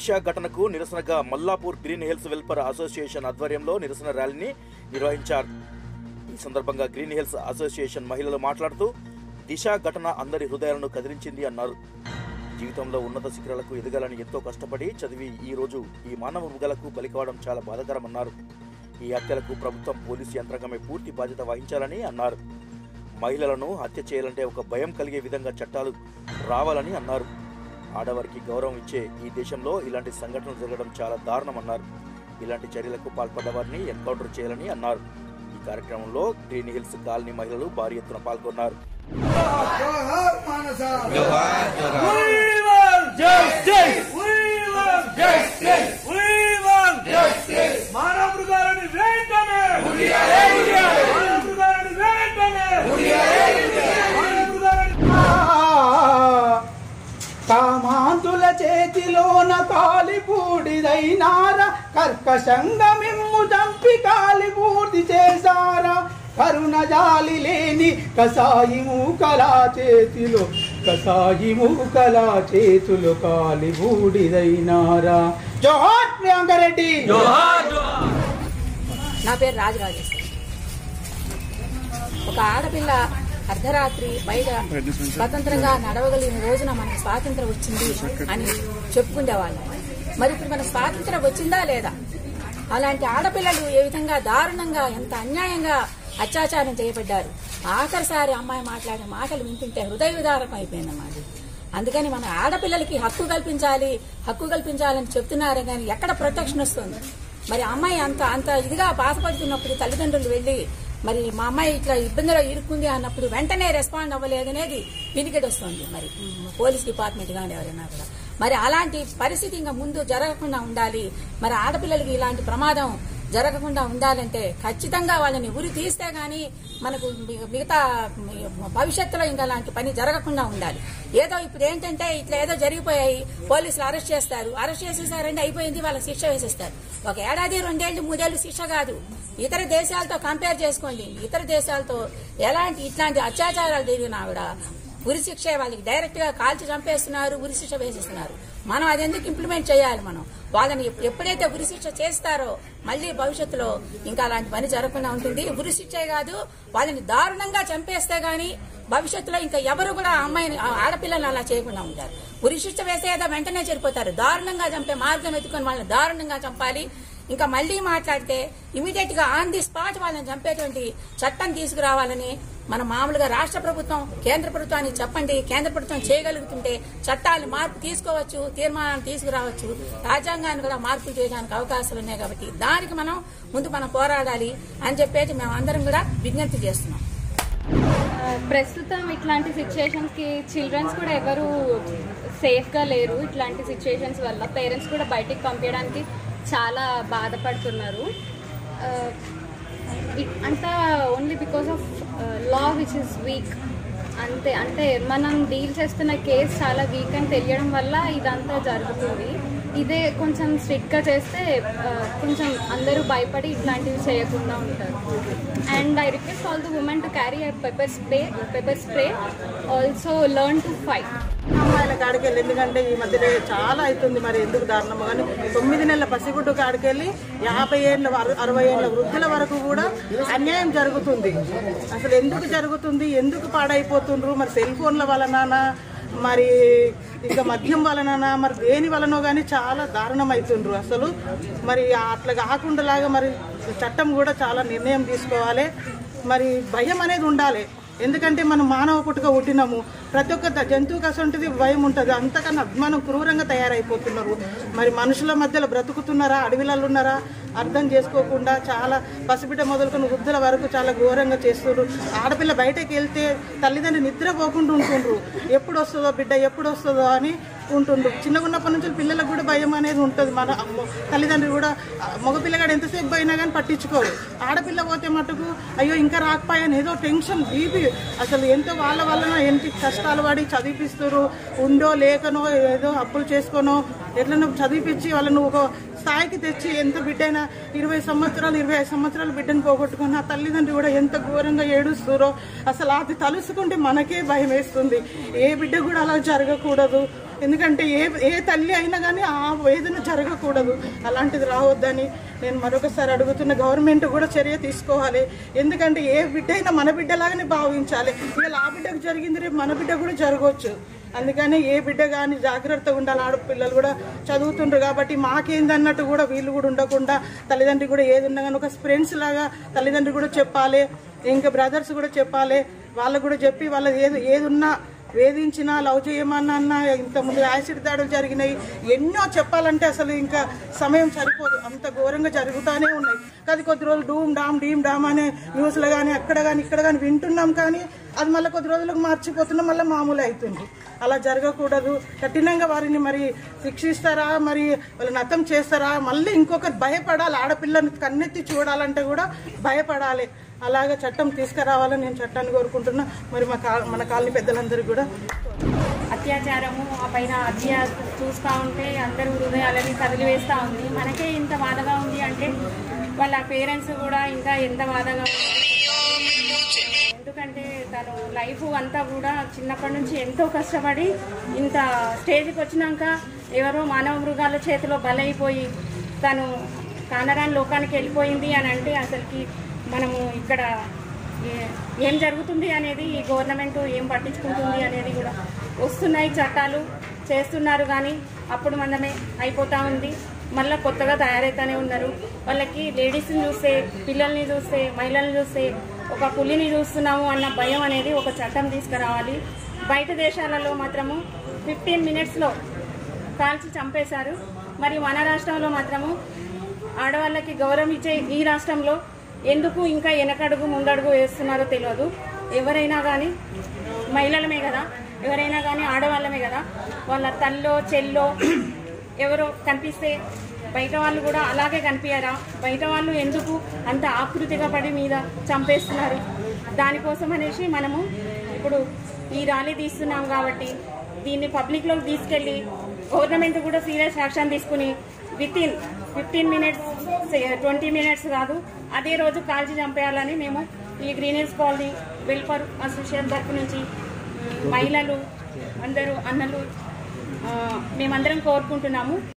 దిశ ఘటనకు నిరసనగా Mallapur green hills welfare association ఆధ్వర్యంలో నిరసన ర్యాలీని నిర్వహించారు ఈ సందర్భంగా గ్రీన్ హిల్స్ అసోసియేషన్ మహిళలు మాట్లాడుతూ దిశ ఘటన అందరి హృదయాలను కదిలించింది అన్నారు జీవితంలో ఉన్నత శిఖరాలకు ఎదగాలని ఎంతో కష్టపడి చదివి ఈ రోజు ఈ మానవ మృగాలకు బలి కావడం చాలా బాధాకరమన్నారు ఈ హత్యలకు ప్రభుత్వం పోలీసు యంత్రాంగమే పూర్తి బాధ్యత వహించాలని అన్నారు మహిళలను హత్య చేయాలంటే ఒక భయం కలిగే విధంగా చట్టాలు రావాలని అన్నారు ఆడవారికి గౌరవం ఇచ్చే ఈ దేశంలో ఇలాంటి సంఘటనలు జరగడం చాలా దారుణమన్నారు ఇలాంటి చర్యలకు పాల్పడ్డ వారిని ఎన్కౌంటర్ చేయాలని అన్నారు ఈ కార్యక్రమంలో గ్రీన్ హిల్స్ కాలనీ మహిళలు భారీ ఎత్తున పాల్గొన్నారు జోహార్ మానస జోహార్ జోహార్ We want justice. We want justice. We want justice. మానవ మృగాలని వెంటనే మానవ మృగాలని వెంటనే మానవ మృగాలని కామాంతుల చేతిలోన కాలిపూడిదైనారా కర్కశంగా మిమ్ము చంపి కాలిపూర్తి చేశారా కరుణ జాలి లేని కసాయి మూకలా చేతిలో కసాయి మూకలా చేతులు కాలిపూడిదైనారా జోహార్ ప్రియాంకరెడ్డి నా పేరు రాజరాజేశ్వరి ఒక ఆడపిల్ల అర్ధరాత్రి బయట స్వతంత్రంగా నడవగలిగిన రోజున మనకు స్వాతంత్రం వచ్చింది అని చెప్పుకునేవాళ్ళం మరి ఇప్పుడు మన స్వాతంత్రం వచ్చిందా లేదా అలాంటి ఆడపిల్లలు ఏ విధంగా దారుణంగా ఎంత అన్యాయంగా అత్యాచారం చేయబడ్డారు ఆఖరిసారి అమ్మాయి మాట్లాడే మాటలు వింటుంటే హృదయ విదారకం అయిపోయిందన్నమాట అందుకని మన ఆడపిల్లలకి హక్కు కల్పించాలి హక్కు కల్పించాలని చెప్తున్నారు కానీ ఎక్కడ ప్రొటెక్షన్ వస్తుంది మరి అమ్మాయి అంత అంత ఇదిగా బాధపడుతున్నప్పుడు తల్లిదండ్రులు వెళ్లి మరి మా అమ్మాయి ఇట్లా ఇబ్బందిలో ఇరుక్కుంది అన్నప్పుడు వెంటనే రెస్పాండ్ అవ్వలేదనేది వినికిడి వస్తుంది మరి ఉమ్, పోలీస్ డిపార్ట్మెంట్ కానీ ఎవరైనా కూడా మరి అలాంటి పరిస్థితి ఇంకా ముందు జరగకుండా ఉండాలి మరి ఆడపిల్లలకి ఇలాంటి ప్రమాదం జరగకుండా ఉండాలంటే ఖచ్చితంగా వాళ్ళని ఉరి తీస్తే గాని మనకు మి- మిగతా భవిష్యత్తులో ఇంకా అలాంటి పని జరగకుండా ఉండాలి ఏదో ఇప్పుడు ఏంటంటే ఇట్లా ఏదో జరిగిపోయాయి పోలీసులు అరెస్ట్ చేస్తారు అరెస్ట్ చేసేసారంటే అయిపోయింది వాళ్ళకి శిక్ష వేసేస్తారు ఒక ఏడాది రెండేళ్లు మూడేళ్లు శిక్ష కాదు ఇతర దేశాలతో కంపేర్ చేసుకోండి ఇతర దేశాలతో ఎలాంటి ఇట్లాంటి అత్యాచారాలు జరిగినా కూడా ఉరి శిక్ష వాళ్ళకి డైరెక్ట్ గా కాల్చి చంపేస్తున్నారు ఉరి శిక్ష వేసేస్తున్నారు మనం అది ఎందుకు ఇంప్లిమెంట్ చేయాలి మనం వాళ్ళని ఎప్- ఎప్పుడైతే ఉరి శిక్ష చేస్తారో మళ్ళీ భవిష్యత్తులో ఇంకా అలాంటి పని జరగకుండా ఉంటుంది ఉరి శిక్షే కాదు వాళ్ళని దారుణంగా చంపేస్తే గాని భవిష్యత్తులో ఇంకా ఎవరు కూడా ఆ అమ్మాయిని ఆ ఆడపిల్లలు అలా చేయకుండా ఉంటారు ఉరి శిక్ష వేసేదా వెంటనే చనిపోతారు దారుణంగా చంపే మార్గం ఎత్తుకొని వాళ్ళని దారుణంగా చంపాలి ఇంకా మళ్ళీ మాట్లాడితే ఇమీడియట్ గా ఆన్ ది స్పాట్ వాళ్ళని చంపేటువంటి చట్టం తీసుకురావాలని మన మామూలుగా రాష్ట్ర ప్రభుత్వం కేంద్ర ప్రభుత్వానికి చెప్పండి కేంద్ర ప్రభుత్వం చేయగలుగుతుంటే చట్టాలు మార్పు తీసుకోవచ్చు తీర్మానాలు తీసుకురావచ్చు రాజ్యాంగాన్ని కూడా మార్పులు చేయడానికి అవకాశాలు ఉన్నాయి కాబట్టి దానికి మనం ముందు మనం పోరాడాలి అని చెప్పేసి మేము అందరం కూడా విజ్ఞప్తి చేస్తున్నాం ప్రస్తుతం ఇట్లాంటి సిచ్యుయేషన్స్ కి చిల్డ్రన్స్ కూడా ఎవరు సేఫ్ గా లేరు ఇట్లాంటి సిచ్యుయేషన్స్ వల్ల పేరెంట్స్ కూడా బయటికి పంపించడానికి చాలా బాధపడుతున్నారు ఆ, ఇట్- అంతా only because of law which is weak అంతే అంటే మనం డీల్ చేస్తున్న కేసు చాలా వీక్ అని తెలియడం వల్ల ఇదంతా జరుగుతుంది ఇదే కొంచెం స్ట్రిక్ట్ గా చేస్తే ఆ, కొంచెం అందరూ భయపడి ఇట్లాంటివి చేయకుండా ఉంటారు and I request all the women to carry pepper spray pepper spray also learn to fight అమ్మాయిల కాడికి వెళ్ళి ఎందుకంటే ఈ మధ్యలో చాలా అవుతుంది మరి ఎందుకు దారుణం కానీ తొమ్మిది నెలల పసిగుడ్డు కాడికి వెళ్ళి యాభై ఏళ్ళ అర- అరవై ఏళ్ళ వృద్ధుల వరకు కూడా అన్యాయం జరుగుతుంది అసలు ఎందుకు జరుగుతుంది ఎందుకు పాడైపోతుండ్రు మరి సెల్ ఫోన్ల వలన మరి ఇంకా మద్యం వలన మరి దేని వలనో కానీ చాలా దారుణం అవుతుండ్రు అసలు మరి అట్లా కాకుండా మరి చట్టం కూడా చాలా నిర్ణయం తీసుకోవాలి మరి భయం అనేది ఉండాలి ఎందుకంటే మనం మానవ పుట్టుక పుట్టినాము ప్రతి ఒక్క ద- జంతువుకి అసంటిది భయం ఉంటుంది అంతకన్నా అభిమానం క్రూరంగా తయారైపోతున్నారు మరి మనుషుల మధ్యలో బ్రతుకుతున్నారా అడవిలలో ఉన్నారా అర్థం చేసుకోకుండా చాలా పసిబిడ్డ మొదలుకొని వృద్ధుల వరకు చాలా ఘోరంగా చేస్తున్నారు ఆడపిల్ల బయటకు వెళ్తే తల్లిదండ్రులు నిద్రపోకుండా ఉంటుండ్రు ఎప్పుడు వస్తుందో బిడ్డ ఎప్పుడు వస్తుందో అని ఉంటుండ్రు చిన్నగా ఉన్నప్పటి నుంచి పిల్లలకు కూడా భయం అనేది ఉంటుంది మన అమ్మ- తల్లిదండ్రులు కూడా ఆ, మగపిల్లగాడు ఎంతసేపు పోయినా కానీ పట్టించుకోరు ఆడపిల్ల పోతే మటుకు అయ్యో ఇంకా రాకపోయాను ఏదో టెన్షన్ బీపీ అసలు ఎంతో వాళ్ళ వలన ఎన్ని కష్టాలు పడి చదివిపిస్తారు ఉండో లేకనో ఏదో అప్పులు చేసుకోనో ఎట్లనో చదివిపించి వాళ్ళను ఒక స్థాయికి తెచ్చి ఎంత బిడ్డైనా ఇరవై సంవత్సరాలు ఇరవై ఐదు సంవత్సరాలు బిడ్డను పోగొట్టుకున్న ఆ తల్లిదండ్రి కూడా ఎంత ఘోరంగా ఏడుస్తారో అసలు అది తలుసుకుంటే మనకే భయం వేస్తుంది ఏ బిడ్డ కూడా అలా జరగకూడదు ఎందుకంటే ఏ ఏ తల్లి అయినా కానీ ఆ వేదన జరగకూడదు అలాంటిది రావద్దని నేను మరొకసారి అడుగుతున్న గవర్నమెంట్ కూడా చర్య తీసుకోవాలి ఎందుకంటే ఏ బిడ్డ అయినా మన బిడ్డలాగానే భావించాలి ఇవాళ ఆ బిడ్డకు జరిగింది రేపు మన బిడ్డ కూడా జరగవచ్చు అందుకని ఏ బిడ్డ కానీ జాగ్రత్తగా ఉండాలి ఆడపిల్లలు కూడా చదువుతుండ్రు కాబట్టి మాకేందన్నట్టు కూడా వీళ్ళు కూడా ఉండకుండా తల్లిదండ్రి కూడా ఏది ఉన్నా కానీ ఒక ఫ్రెండ్స్ లాగా తల్లిదండ్రి కూడా చెప్పాలి ఇంకా బ్రదర్స్ కూడా చెప్పాలి వాళ్ళకు కూడా చెప్పి వాళ్ళ ఏది ఏది ఉన్నా వేధించినా లవ్ చేయమన్నా ఇంతకుముందు యాసిడ్ దాడులు జరిగినాయి ఎన్నో చెప్పాలంటే అసలు ఇంకా సమయం సరిపోదు అంత ఘోరంగా జరుగుతూనే ఉన్నాయి అది కొద్ది రోజులు డూమ్ డామ్ డీమ్ డామ్ అనే న్యూస్లో కానీ అక్కడ కానీ ఇక్కడ కానీ వింటున్నాం కానీ అది మళ్ళీ కొద్ది రోజులకు మార్చిపోతున్నాం మళ్ళీ మామూలు అవుతుంది అలా జరగకూడదు కఠినంగా వారిని మరి శిక్షిస్తారా మరి వాళ్ళని అర్థం చేస్తారా మళ్ళీ ఇంకొకరు భయపడాలి ఆడపిల్లని కన్నెత్తి చూడాలంటే కూడా భయపడాలి అలాగే చట్టం తీసుకురావాలని నేను చట్టాన్ని కోరుకుంటున్నా మరి మా కా మన కాలనీ పెద్దలందరికీ కూడా అత్యాచారము ఆ పైన హత్య చూస్తూ ఉంటే అందరూ హృదయాలని కదిలివేస్తూ ఉంది మనకే ఇంత బాధగా ఉంది అంటే వాళ్ళ పేరెంట్స్ కూడా ఇంకా ఎంత బాధగా ఉంది ఎందుకంటే తను లైఫ్ అంతా కూడా చిన్నప్పటి నుంచి ఎంతో కష్టపడి ఇంత స్టేజ్కి వచ్చినాక ఎవరో మానవ మృగాల చేతిలో బలైపోయి తను కానరాని లోకానికి వెళ్ళిపోయింది అని అంటే అసలుకి మనము ఇక్కడ ఏ- ఏం జరుగుతుంది అనేది ఈ గవర్నమెంట్ ఏం పట్టించుకుంటుంది అనేది కూడా వస్తున్నాయి చట్టాలు చేస్తున్నారు కానీ అప్పుడు మనమే అయిపోతా ఉంది మళ్ళీ కొత్తగా తయారైతేనే ఉన్నారు వాళ్ళకి లేడీస్ని చూస్తే పిల్లల్ని చూస్తే మహిళల్ని చూస్తే ఒక పులిని చూస్తున్నాము అన్న భయం అనేది ఒక చట్టం తీసుకురావాలి బయట దేశాలలో మాత్రము ఫిఫ్టీన్ మినిట్స్లో కాల్చి చంపేశారు మరి మన రాష్ట్రంలో మాత్రము ఆడవాళ్ళకి గౌరవం ఇచ్చే ఈ రాష్ట్రంలో ఎందుకు ఇంకా వెనకడుగు ముందడుగు వేస్తున్నారో తెలియదు ఎవరైనా కానీ మహిళలమే కదా ఎవరైనా కానీ ఆడవాళ్ళమే కదా వాళ్ళ తల్లో చెల్లో ఎవరో కనిపిస్తే బయట వాళ్ళు కూడా అలాగే కనిపించారా బయట వాళ్ళు ఎందుకు అంత ఆకృతిగా పడి మీద చంపేస్తున్నారు దానికోసం అనేసి మనము ఇప్పుడు ఈ ర్యాలీ తీస్తున్నాం కాబట్టి దీన్ని పబ్లిక్లోకి తీసుకెళ్ళి గవర్నమెంట్ కూడా సీరియస్ యాక్షన్ తీసుకుని with in fifteen minutes twenty minutes కాదు అదే రోజు కాల్చి చంపేయాలని మేము ఈ green hills colony welfare association తరపు నుంచి ఉమ్, మహిళలు అందరూ అన్నలు ఆ, మేమందరం కోరుకుంటున్నాము